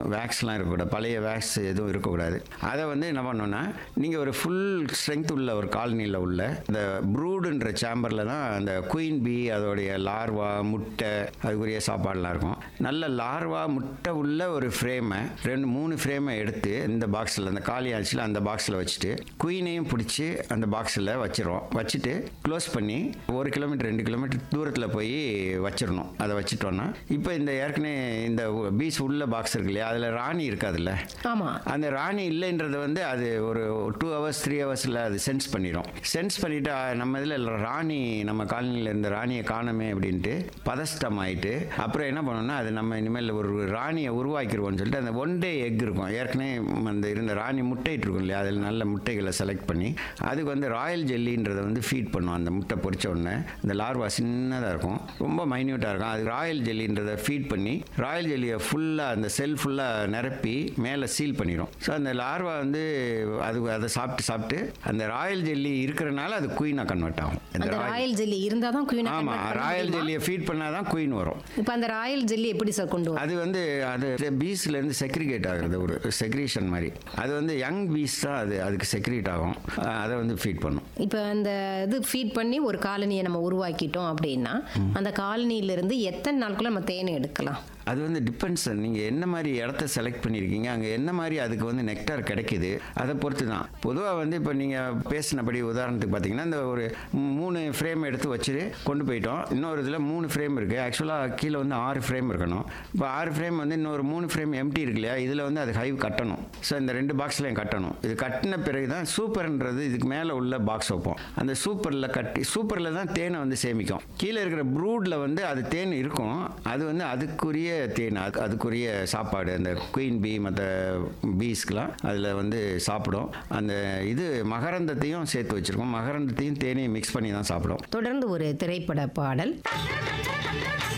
வேக்ஸ்லாம் இருக்கக்கூடாது பழைய வேக்ஸ் எதுவும் இருக்கக்கூடாது அதை வந்து என்ன பண்ணோன்னா நீங்கள் ஒரு ஃபுல் ஸ்ட்ரென்த் உள்ள ஒரு காலனியில் உள்ள இந்த ப்ரூடுன்ற சேம்பரில் தான் அந்த குயின் பீ அதோடைய லார்வா முட்டை அதுக்குரிய சாப்பாடுலாம் இருக்கும் நல்ல லார்வா முட்டை உள்ள ஒரு ஃப்ரேமை ரெண்டு மூணு ஃப்ரேமை எடுத்து இந்த பாக்ஸில் அந்த காலி ஆச்சுல அந்த பாக்ஸில் வச்சுட்டு குயினையும் பிடிச்சி அந்த பாக்ஸில் வச்சிரும் வச்சுட்டு க்ளோஸ் பண்ணி ஒரு கிலோமீட்டர் ரெண்டு கிலோமீட்டர் தூரத்தில் போய் வச்சிடணும் அதை வச்சுட்டோன்னா இப்போ இந்த ஏற்கனவே இந்த பீஸ் உள்ள பாக்ஸ் இருக்கு இல்லையா அதில் ராணி இருக்காதுல்ல ஆமா அந்த ராணி இல்லைன்றது வந்து அது ஒரு டூ ஹவர்ஸ் த்ரீ ஹவர்ஸில் அது சென்ஸ் பண்ணிடும் சென்ஸ் பண்ணிவிட்டு நம்ம இதில் ராணி நம்ம காலனியில் இருந்த ராணியை காணமே அப்படின்ட்டு பதஸ்டம் ஆயிட்டு அப்புறம் என்ன பண்ணோம்னா அது நம்ம இனிமேல் ஒரு ராணியை உருவாக்கிடுவோம்னு சொல்லிட்டு அந்த ஒன் டே எக் இருக்கும் ஏற்கனவே அந்த இருந்த ராணி முட்டைட்டு இருக்கும் இல்லையா அதில் நல்ல முட்டைகளை செலக்ட் பண்ணி அதுக்கு வந்து ராயல் ஜெல்லின்றதை வந்து ஃபீட் பண்ணும் அந்த முட்டை பொரிச்ச உடனே இந்த லார்வா சின்னதாக இருக்கும் ரொம்ப மைன்யூட்டாக இருக்கும் அது ராயல் ஜெல்லின்றதை ஃபீட் பண்ணி ராயல் ஜெல்லியை ஃபுல்லாக அந்த செல் ஃபுல்லாக நிரப்பி மேலே சீல் பண்ணிடும் ஸோ அந்த லார்வா வந்து அது அதை சாப்பிட்டு சாப்பிட்டு அந்த ராயல் ஜெல்லி இருக்கிறனால அது குயினாக கன்வெர்ட் ஆகும் அந்த ராயல் ஜெல்லி இருந்தா தான் குயின் ஆமாம் ராயல் ஜெல்லியை ஃபீட் பண்ணால் தான் குயின் வரும் இப்போ அந்த ராயல் ஜெல்லி எப்படி சார் கொண்டு வரும் அது வந்து அது பீஸ்லேருந்து செக்ரிகேட் ஆகுறது ஒரு செக்ரீஷன் மாதிரி அது வந்து யங் பீஸ் தான் அது அதுக்கு செக்ரேட் ஆகும் அஹ் அதை வந்து ஃபீட் பண்ணும் இப்போ அந்த இது ஃபீட் பண்ணி ஒரு காலனியை நம்ம உருவாக்கிட்டோம் அப்படின்னா அந்த காலனியிலிருந்து எத்தனை நாளுக்குள்ள நம்ம தேனை எடுக்கலாம் அது வந்து டிபெண்ட்ஸ் நீங்கள் என்ன மாதிரி இடத்த செலக்ட் பண்ணியிருக்கீங்க அங்கே என்ன மாதிரி அதுக்கு வந்து நெக்டார் கிடைக்குது அதை பொறுத்து தான் பொதுவாக வந்து இப்போ நீங்கள் பேசினபடி உதாரணத்துக்கு பார்த்தீங்கன்னா இந்த ஒரு மூணு ஃப்ரேம் எடுத்து வச்சுட்டு கொண்டு போயிட்டோம் இன்னொரு இதில் மூணு ஃப்ரேம் இருக்குது ஆக்சுவலாக கீழே வந்து ஆறு ஃப்ரேம் இருக்கணும் இப்போ ஆறு ஃப்ரேம் வந்து இன்னொரு மூணு ஃப்ரேம் எம்டி இருக்கு இல்லையா இதில் வந்து அது ஹைவ் கட்டணும் ஸோ இந்த ரெண்டு பாக்ஸ்லையும் கட்டணும் இது கட்டின பிறகு தான் சூப்பர்ன்றது இதுக்கு மேலே உள்ள பாக்ஸ் வைப்போம் அந்த சூப்பரில் கட்டி சூப்பரில் தான் தேனை வந்து சேமிக்கும் கீழே இருக்கிற ப்ரூடில் வந்து அது தேன் இருக்கும் அது வந்து அதுக்குரிய தேன் அது- அதுக்குரிய சாப்பாடு அந்த குயின் பீ மற்ற பீஸ்க்கெலாம் அதில் வந்து சாப்பிடும் அந்த இது மகரந்தத்தையும் சேர்த்து வச்சுருக்கோம் மகரந்தத்தையும் தேனையும் மிக்ஸ் பண்ணி தான் சாப்பிடும் தொடர்ந்து ஒரு திரைப்பட பாடல்